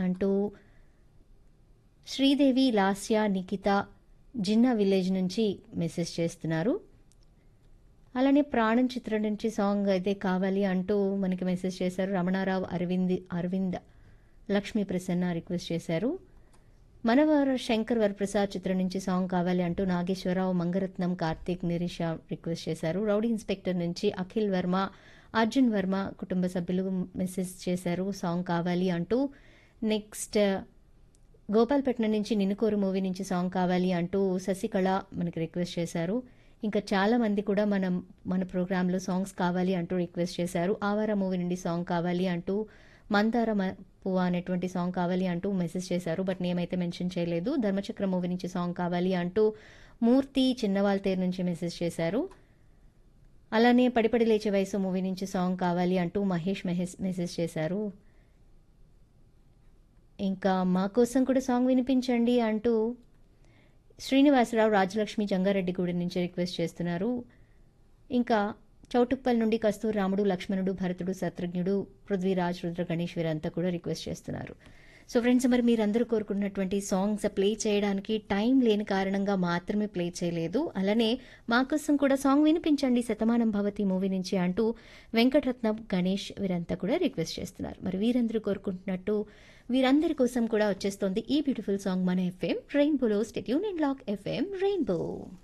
అంటూ శ్రీదేవి లాస్య నిఖిత జిన్నా విలేజ్ నుంచి మెసేజ్ చేస్తున్నారు అలానే ప్రాణం చిత్రం నుంచి సాంగ్ అయితే కావాలి అంటూ మనకి మెసేజ్ చేశారు రమణారావు అరవింద్ అరవింద్ లక్ష్మీ ప్రసన్న రిక్వెస్ట్ చేశారు మనవర శంకర్ వరప్రసాద్ చిత్రం నుంచి సాంగ్ కావాలి అంటూ నాగేశ్వరరావు మంగరత్నం కార్తీక్ నిరీష రిక్వెస్ట్ చేశారు రౌడీ ఇన్స్పెక్టర్ నుంచి అఖిల్ వర్మ అర్జున్ వర్మ కుటుంబ సభ్యులు మెసేజ్ చేశారు సాంగ్ కావాలి అంటూ నెక్స్ట్ గోపాల్పట్నం నుంచి నినుకోరు మూవీ నుంచి సాంగ్ కావాలి అంటూ శశికళ మనకి రిక్వెస్ట్ చేశారు ఇంకా చాలా మంది కూడా మనం మన ప్రోగ్రాంలో సాంగ్స్ కావాలి అంటూ రిక్వెస్ట్ చేశారు ఆవార మూవీ నుండి సాంగ్ కావాలి అంటూ మందార మ- పువ్వ అనేటువంటి సాంగ్ కావాలి అంటూ మెసేజ్ చేశారు బట్ నేమైతే మెన్షన్ చేయలేదు ధర్మచక్ర మూవీ నుంచి సాంగ్ కావాలి అంటూ మూర్తి చిన్నవాల్తేరు నుంచి మెసేజ్ చేశారు అలానే పడిపడి లేచే వయసు మూవీ నుంచి సాంగ్ కావాలి అంటూ మహేష్ మహేష్ మెసేజ్ చేశారు ఇంకా మా కోసం కూడా సాంగ్ వినిపించండి అంటూ శ్రీనివాసరావు రాజలక్ష్మి జంగారెడ్డిగూడెం నుంచి రిక్వెస్ట్ చేస్తున్నారు ఇంకా చౌటుప్పల్ నుండి కస్తూరి రాముడు లక్ష్మణుడు భరతుడు శత్రుఘ్నుడు పృథ్వీరాజ్ రుద్ర గణేష్ వీరంతా కూడా రిక్వెస్ట్ చేస్తున్నారు సో ఫ్రెండ్స్ మరి మీరందరూ కోరుకున్నటువంటి సాంగ్స్ ప్లే చేయడానికి టైం లేని కారణంగా మాత్రమే ప్లే చేయలేదు అలానే మా కోసం కూడా సాంగ్ వినిపించండి శతమానం భవతి మూవీ నుంచి అంటూ వెంకటరత్నం గణేష్ వీరంతా కూడా రిక్వెస్ట్ చేస్తున్నారు మరి వీరందరూ కోరుకుంటున్నట్టు వీరందరి కోసం కూడా వచ్చేస్తోంది ఈ బ్యూటిఫుల్ సాంగ్ మన ఎఫ్ఎం రెయిన్బోలో stay tuned and lock FM rainbow